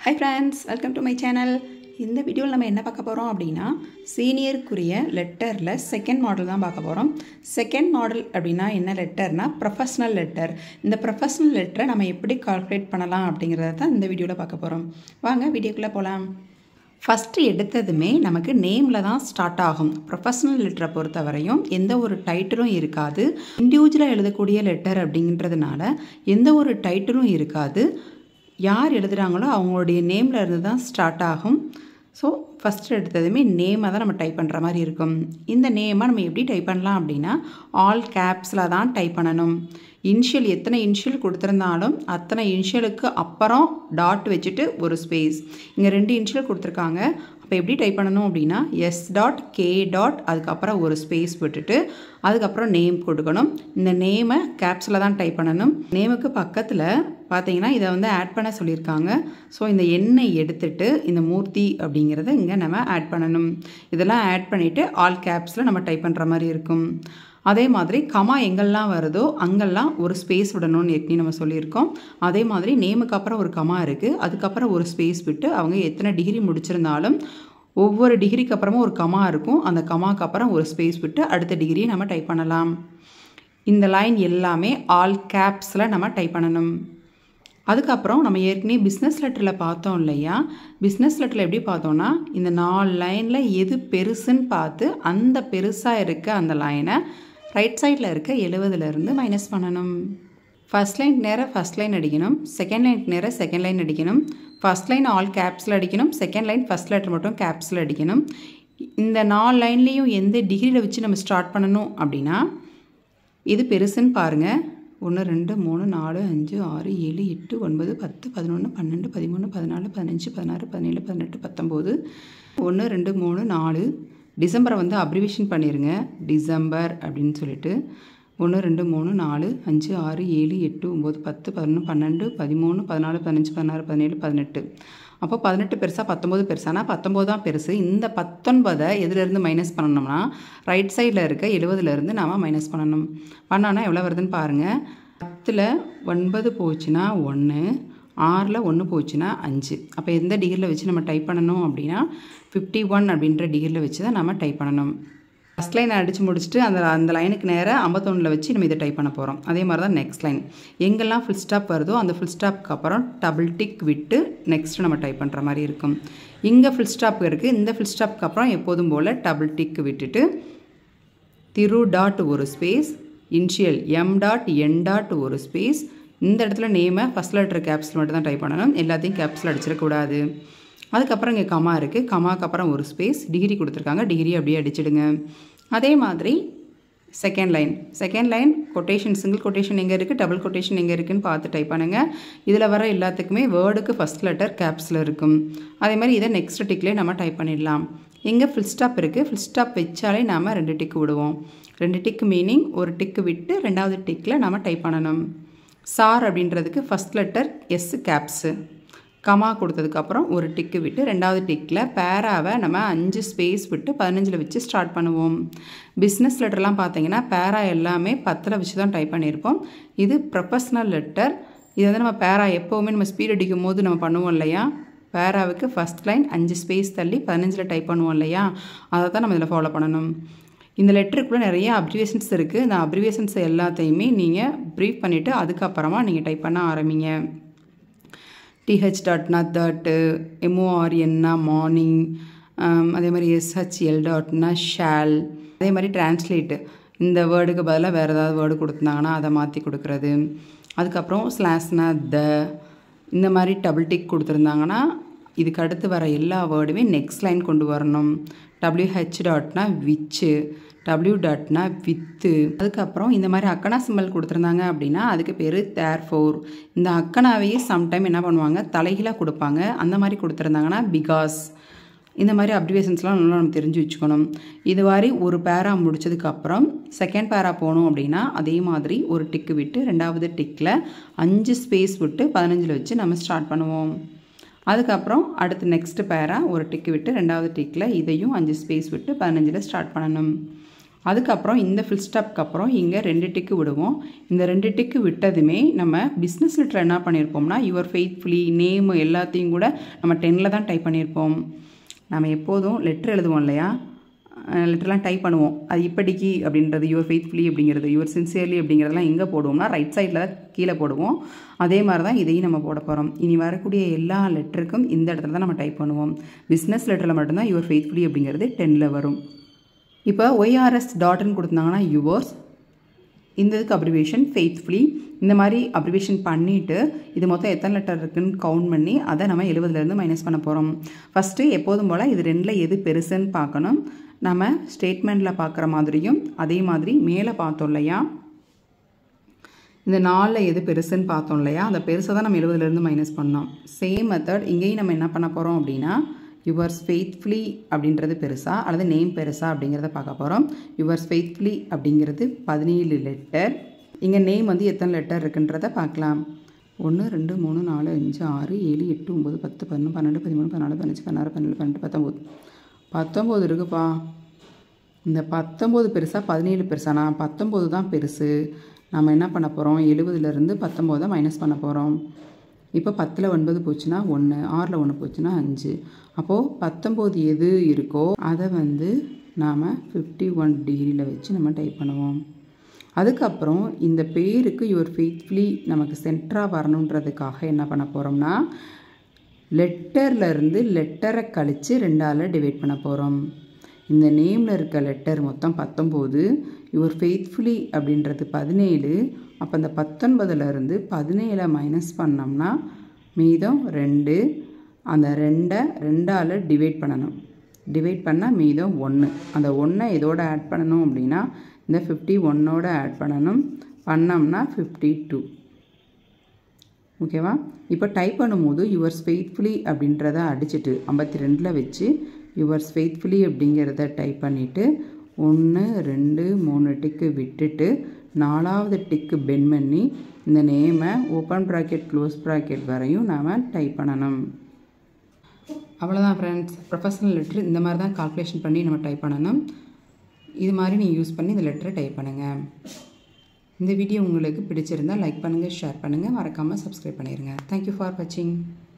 hi friends welcome to my channel இந்த வீடியோவில் நம்ம என்ன பார்க்க போகிறோம் அப்படின்னா சீனியருக்குரிய லெட்டரில் செகண்ட் மாடல் தான் பார்க்க போகிறோம் செகண்ட் மாடல் அப்படின்னா என்ன லெட்டர்னா ப்ரொஃபஷ்னல் லெட்டர் இந்த ப்ரொஃபஷ்னல் லெட்டரை நம்ம எப்படி கால்குலேட் பண்ணலாம் அப்படிங்கிறத தான் இந்த வீடியோவில் பார்க்க போகிறோம் வாங்க வீடியோக்குள்ளே போகலாம் ஃபஸ்ட்டு எடுத்ததுமே நமக்கு நேமில் தான் ஸ்டார்ட் ஆகும் ப்ரொஃபஷ்னல் லெட்டரை பொறுத்த வரையும் எந்த ஒரு டைட்டிலும் இருக்காது இண்டிவிஜுவலாக எழுதக்கூடிய லெட்டர் அப்படின்றதுனால எந்த ஒரு டைட்டிலும் இருக்காது யார் எழுதுகிறாங்களோ அவங்களுடைய நேமில் இருந்து தான் ஸ்டார்ட் ஆகும் ஸோ ஃபஸ்ட்டு எடுத்ததுமே நேமை தான் நம்ம டைப் பண்ணுற மாதிரி இருக்கும் இந்த நேமை நம்ம எப்படி டைப் பண்ணலாம் அப்படின்னா ஆல் கேப்ஸில் தான் டைப் பண்ணணும் இனிஷியல் எத்தனை இனிஷியல் கொடுத்துருந்தாலும் அத்தனை இனிஷியலுக்கு அப்புறம் டாட் வச்சுட்டு ஒரு ஸ்பேஸ் இங்கே ரெண்டு இனிஷியல் கொடுத்துருக்காங்க அப்போ எப்படி டைப் பண்ணணும் அப்படின்னா எஸ் டாட் கே டாட் அதுக்கப்புறம் ஒரு ஸ்பேஸ் விட்டுட்டு அதுக்கப்புறம் நேம் கொடுக்கணும் இந்த நேமை கேப்ஸில் தான் டைப் பண்ணணும் நேமுக்கு பக்கத்தில் பார்த்தீங்கன்னா இதை வந்து ஆட் பண்ண சொல்லியிருக்காங்க ஸோ இந்த எண்ணை எடுத்துட்டு இந்த மூர்த்தி அப்படிங்கிறத இங்கே நம்ம ஆட் பண்ணணும் இதெல்லாம் ஆட் பண்ணிவிட்டு ஆல் கேப்ஸில் நம்ம டைப் பண்ணுற மாதிரி இருக்கும் அதே மாதிரி கமா எங்கெல்லாம் வருதோ அங்கெல்லாம் ஒரு ஸ்பேஸ் விடணும்னு ஏற்கனவே நம்ம சொல்லியிருக்கோம் அதே மாதிரி நேமுக்கு அப்புறம் ஒரு கமா இருக்குது அதுக்கப்புறம் ஒரு ஸ்பேஸ் விட்டு அவங்க எத்தனை டிகிரி முடிச்சிருந்தாலும் ஒவ்வொரு டிகிரிக்கு அப்புறமும் ஒரு கமா இருக்கும் அந்த கமாக்கு அப்புறம் ஒரு ஸ்பேஸ் விட்டு அடுத்த டிகிரியை நம்ம டைப் பண்ணலாம் இந்த லைன் எல்லாமே ஆல் கேப்ஸில் நம்ம டைப் பண்ணணும் அதுக்கப்புறம் நம்ம ஏற்கனவே பிஸ்னஸ் லெட்டரில் பார்த்தோம் இல்லையா பிஸ்னஸ் லெட்டரில் எப்படி பார்த்தோன்னா இந்த நாலு லைனில் எது பெருசுன்னு பார்த்து அந்த பெருசாக இருக்க அந்த லைனை ரைட் சைடில் இருக்க எழுபதுலேருந்து மைனஸ் பண்ணணும் ஃபஸ்ட் லைன் நேராக ஃபஸ்ட் லைன் அடிக்கணும் செகண்ட் லைன் நேராக செகண்ட் லைன் அடிக்கணும் ஃபஸ்ட் லைன் ஆல் கேப்ஸில் அடிக்கணும் செகண்ட் லைன் ஃபஸ்ட் லெட்டர் மட்டும் கேப்ஸில் அடிக்கணும் இந்த நாலு லைன்லேயும் எந்த டிகிரியில் வச்சு நம்ம ஸ்டார்ட் பண்ணணும் அப்படின்னா இது பெருசுன்னு பாருங்கள் ஒன்று ரெண்டு மூணு நாலு அஞ்சு ஆறு ஏழு எட்டு ஒன்பது பத்து பதினொன்று பன்னெண்டு பதிமூணு பதினாலு பதினஞ்சு பதினாறு பதினேழு பதினெட்டு பத்தொம்போது ஒன்று ரெண்டு மூணு நாலு டிசம்பரை வந்து அப்ரிவேஷன் பண்ணிடுங்க டிசம்பர் அப்படின்னு சொல்லிட்டு ஒன்று ரெண்டு மூணு நாலு அஞ்சு ஆறு ஏழு எட்டு ஒம்பது பத்து பதினொன்று பன்னெண்டு பதிமூணு பதினாலு பதினஞ்சு பதினாறு பதினேழு பதினெட்டு அப்போ பதினெட்டு பெருசாக பத்தொம்போது பெருசானா பத்தொம்போது தான் பெருசு இந்த பத்தொன்பதை எதுலேருந்து மைனஸ் பண்ணணும்னா ரைட் சைடில் இருக்க எழுபதுலேருந்து நாம் மைனஸ் பண்ணணும் பண்ணோன்னா எவ்வளோ வருதுன்னு பாருங்கள் பத்தில் ஒன்பது போச்சுன்னா ஒன்று ஆறில் ஒன்று போச்சுன்னா அஞ்சு அப்போ எந்த டிகிரியில் வச்சு நம்ம டைப் பண்ணணும் அப்படின்னா ஃபிஃப்டி ஒன் அப்படின்ற டிகிரியில் வச்சு தான் நம்ம டைப் பண்ணணும் ஃபஸ்ட் லைன் அடித்து முடிச்சுட்டு அந்த அந்த லைனுக்கு நேராக ஐம்பத்தொன்னில் வச்சு நம்ம இதை டைப் பண்ண போகிறோம் அதே மாதிரி தான் நெக்ஸ்ட் லைன் எங்கெல்லாம் ஃபுல் ஸ்டாப் வருதோ அந்த ஃபுல் ஸ்டாப்க்கு அப்புறம் டபுள் டிக் விட்டு நெக்ஸ்ட் நம்ம டைப் பண்ணுற மாதிரி இருக்கும் இங்கே ஃபுல் ஸ்டாப் இருக்குது இந்த ஃபுல் ஸ்டாப்க்கு அப்புறம் எப்போதும் போல் டபுள் டிக் விட்டுட்டு திரு டாட் ஒரு space initial M dot N dot ஒரு ஸ்பேஸ் இந்த இடத்துல நேமை ஃபஸ்ட் லெட்டர் கேப்ஸில் மட்டும் தான் டைப் பண்ணணும் எல்லாத்தையும் கேப்ஸில் அடிச்சிடக்கூடாது அதுக்கப்புறம் இங்கே கமா இருக்குது கமாக்கு அப்புறம் ஒரு ஸ்பேஸ் டிகிரி கொடுத்துருக்காங்க டிகிரி அப்படியே அடிச்சிடுங்க அதே மாதிரி second line second line quotation single quotation எங்கே இருக்குது டபுள் கொட்டேஷன் எங்கே இருக்குதுன்னு பார்த்து டைப் பண்ணுங்கள் இதில் வர எல்லாத்துக்குமே வேர்டுக்கு ஃபஸ்ட் லெட்டர் கேப்ஸில் இருக்கும் அதே மாதிரி இதை நெக்ஸ்ட் டிக்லேயே நம்ம டைப் பண்ணிடலாம் எங்கே ஃபுல் ஸ்டாப் இருக்குது ஃபுல் ஸ்டாப் வச்சாலே நாம் ரெண்டு டிக்கு விடுவோம் ரெண்டு டிக்கு மீனிங் ஒரு டிக்கு விட்டு ரெண்டாவது டிக்கில் நம்ம டைப் பண்ணணும் சார் அப்படின்றதுக்கு first letter S caps comma கொடுத்ததுக்கப்புறம் ஒரு டிக்கு விட்டு ரெண்டாவது டிக்கில் பேராவை நம்ம அஞ்சு ஸ்பேஸ் விட்டு பதினஞ்சில் வச்சு ஸ்டார்ட் பண்ணுவோம் பிஸ்னஸ் லெட்டர்லாம் பார்த்தீங்கன்னா பேரா எல்லாமே பத்தில் வச்சு தான் டைப் பண்ணியிருப்போம் இது ப்ரொஃபஷ்னல் லெட்டர் இது வந்து நம்ம பேரா எப்போவுமே நம்ம ஸ்பீட் அடிக்கும் போது நம்ம பண்ணுவோம் இல்லையா பேராவுக்கு ஃபஸ்ட் லைன் அஞ்சு ஸ்பேஸ் தள்ளி பதினஞ்சில் டைப் பண்ணுவோம் இல்லையா அதை தான் நம்ம இதில் ஃபாலோ பண்ணணும் இந்த லெட்டருக்குள்ளே நிறைய அப்ரிவேஷன்ஸ் இருக்குது இந்த அப்ரிவேஷன்ஸ் எல்லாத்தையுமே நீங்கள் ப்ரீஃப் பண்ணிவிட்டு அதுக்கப்புறமா நீங்கள் டைப் பண்ண ஆரம்பிங்க டிஹெச் டாட்னா தட்டு எம்ஓஆர்என்னா மார்னிங் அதே மாதிரி எஸ்ஹெச்எல் டாட்னா ஷால் அதே மாதிரி டிரான்ஸ்லேட்டு இந்த வேர்டுக்கு பதிலாக வேறு ஏதாவது வேர்டு கொடுத்துருந்தாங்கன்னா அதை மாற்றி கொடுக்குறது அதுக்கப்புறம் ஸ்லாஸ்னா த இந்த மாதிரி டபுள் டிக் கொடுத்துருந்தாங்கன்னா இதுக்கு அடுத்து வர எல்லா வேர்டுமே நெக்ஸ்ட் லைன் கொண்டு வரணும் டபிள்யூஹெச் டாட்னா விச்சு டபிள்யூ டாட்னா வித்து அதுக்கப்புறம் இந்த மாதிரி அக்கனா சிம்பல் கொடுத்துருந்தாங்க அப்படின்னா அதுக்கு பேர் தேர் ஃபோர் இந்த அக்கனாவையே சம்டைம் என்ன பண்ணுவாங்க தலைகீழாக கொடுப்பாங்க அந்த மாதிரி கொடுத்துருந்தாங்கன்னா பிகாஸ் இந்த மாதிரி அப்ரிவேஷன்ஸ்லாம் நல்லா நம்ம தெரிஞ்சு வச்சுக்கணும் இது மாதிரி ஒரு பேரா முடிச்சதுக்கப்புறம் செகண்ட் பேரா போகணும் அப்படின்னா அதே மாதிரி ஒரு டிக்கு விட்டு ரெண்டாவது டிக்கில் அஞ்சு ஸ்பேஸ் விட்டு பதினஞ்சில் வச்சு நம்ம ஸ்டார்ட் பண்ணுவோம் அதுக்கப்புறம் அடுத்து நெக்ஸ்ட் பேரா ஒரு டிக்கு விட்டு ரெண்டாவது டிக்கில் இதையும் அஞ்சு ஸ்பேஸ் விட்டு பதினஞ்சில் ஸ்டார்ட் பண்ணணும் அதுக்கப்புறம் இந்த ஃபில் ஸ்டாப்க்கு அப்புறம் இங்கே ரெண்டு டிக்கு விடுவோம் இந்த ரெண்டு டிக்கு விட்டதுமே நம்ம பிஸ்னஸ் லெட்டர் என்ன பண்ணியிருப்போம்னா யுவர் ஃபெய்த்ஃபுல்லி நேமு எல்லாத்தையும் கூட நம்ம டென்னில் தான் டைப் பண்ணியிருப்போம் நம்ம எப்போதும் லெட்டர் எழுதுவோம் இல்லையா லெட்டர்லாம் டைப் பண்ணுவோம் அது இப்படிக்கு அப்படின்றது யுவர் ஃபெய்த்ஃபுல்லி அப்படிங்கிறது யுவர் சின்சியர்லி அப்படிங்கிறதெல்லாம் எங்கே போடுவோம்னா ரைட் சைடில் தான் கீழே போடுவோம் அதே மாதிரி தான் இதையும் நம்ம போட போகிறோம் இனி வரக்கூடிய எல்லா லெட்டருக்கும் இந்த இடத்துல தான் நம்ம டைப் பண்ணுவோம் பிஸ்னஸ் லெட்டரில் மட்டும்தான் யுவர் ஃபெய்த்ஃபுல்லி அப்படிங்கிறது டென்னில் வரும் இப்போ ஒய்ஆர்எஸ் டாட்னு கொடுத்தாங்கன்னா யுவர்ஸ் இந்த இதுக்கு அப்ரிவேஷன் ஃபெய்த்ஃபுல்லி இந்த மாதிரி அப்ரிவேஷன் பண்ணிவிட்டு இது மொத்தம் எத்தனை லெட்டர் இருக்குன்னு கவுண்ட் பண்ணி அதை நம்ம எழுபதுலேருந்து மைனஸ் பண்ண போகிறோம் ஃபஸ்ட்டு எப்போதும் போல் இது ரெண்டில் எது பெருசுன்னு பார்க்கணும் நம்ம ஸ்டேட்மெண்ட்டில் பார்க்குற மாதிரியும் அதே மாதிரி மேலே பார்த்தோம் இல்லையா இந்த நாலில் எது பெருசுன்னு பார்த்தோம் இல்லையா அந்த பெருசை தான் நம்ம எழுபதுலேருந்து மைனஸ் பண்ணோம் சேம் மெத்தட் இங்கேயும் நம்ம என்ன பண்ண போகிறோம் அப்படின்னா யுவர்ஸ் ஃபெய்த்ஃபுல்லி அப்படின்றது பெருசா அல்லது நேம் பெருசா அப்படிங்கிறத பார்க்க போகிறோம் யுவர்ஸ் ஃபெய்த்ஃபுல்லி அப்படிங்கிறது பதினேழு லெட்டர் இங்கே நேம் வந்து எத்தனை லெட்டர் இருக்குன்றத பார்க்கலாம் ஒன்று ரெண்டு மூணு நாலு அஞ்சு ஆறு ஏழு எட்டு ஒம்பது பத்து பதினொன்று பன்னெண்டு பதிமூணு பதினாலு பதினஞ்சு பதினாறு பதினேழு பன்னெண்டு பத்தொம்போது பத்தொம்போது இருக்குப்பா இந்த பத்தொம்போது பெருசாக பதினேழு பெருசானா பத்தொம்போது தான் பெருசு நம்ம என்ன பண்ண போகிறோம் எழுபதுலேருந்து பத்தொம்போதை மைனஸ் பண்ண போகிறோம் இப்போ பத்தில் ஒன்பது போச்சுன்னா ஒன்று ஆறில் ஒன்று போச்சுன்னா அஞ்சு அப்போது பத்தொம்போது எது இருக்கோ அதை வந்து நாம் ஃபிஃப்டி ஒன் டிகிரியில் வச்சு நம்ம டைப் பண்ணுவோம் அதுக்கப்புறம் இந்த பேருக்கு யுவர் ஃபெய்த்ஃபுல்லி நமக்கு சென்டராக வரணுன்றதுக்காக என்ன பண்ண போகிறோம்னா லெட்டர்லேருந்து லெட்டரை கழித்து ரெண்டால் டிவைட் பண்ண போகிறோம் இந்த நேமில் இருக்க லெட்டர் மொத்தம் பத்தொம்போது யுவர் ஃபெய்த்ஃபுல்லி அப்படின்றது பதினேழு அப்போ அந்த பத்தொன்பதுலேருந்து பதினேழை மைனஸ் பண்ணோம்னா மீதம் ரெண்டு அந்த ரெண்டை ரெண்டால் டிவைட் பண்ணணும் டிவைட் பண்ணால் மீதம் ஒன்று அந்த ஒன்றை இதோட ஆட் பண்ணணும் அப்படின்னா இந்த ஃபிஃப்டி ஒன்னோட ஆட் பண்ணணும் பண்ணோம்னா ஃபிஃப்டி டூ ஓகேவா இப்போ டைப் பண்ணும்போது யுவர்ஸ் ஃபெய்த்ஃபுல்லி அப்படின்றத அடிச்சுட்டு ஐம்பத்தி ரெண்டில் வச்சு யுவர்ஸ் ஃபெய்த்ஃபுல்லி அப்படிங்கிறத டைப் பண்ணிவிட்டு ஒன்று ரெண்டு மூணு டிக்கு விட்டுட்டு நாலாவது டிக்கு பென் பண்ணி இந்த நேமை ஓப்பன் ப்ராக்கெட் க்ளோஸ் ப்ராக்கெட் வரையும் நாம் டைப் பண்ணணும் அவ்வளோதான் ஃப்ரெண்ட்ஸ் ப்ரொஃபஷனல் லெட்ரு இந்த மாதிரி தான் கால்குலேஷன் பண்ணி நம்ம டைப் பண்ணணும் இது மாதிரி நீங்கள் யூஸ் பண்ணி இந்த லெட்டரை டைப் பண்ணுங்கள் இந்த வீடியோ உங்களுக்கு பிடிச்சிருந்தால் லைக் பண்ணுங்கள் ஷேர் பண்ணுங்கள் மறக்காமல் சப்ஸ்கிரைப் பண்ணிடுங்க தேங்க்யூ ஃபார் வாட்சிங்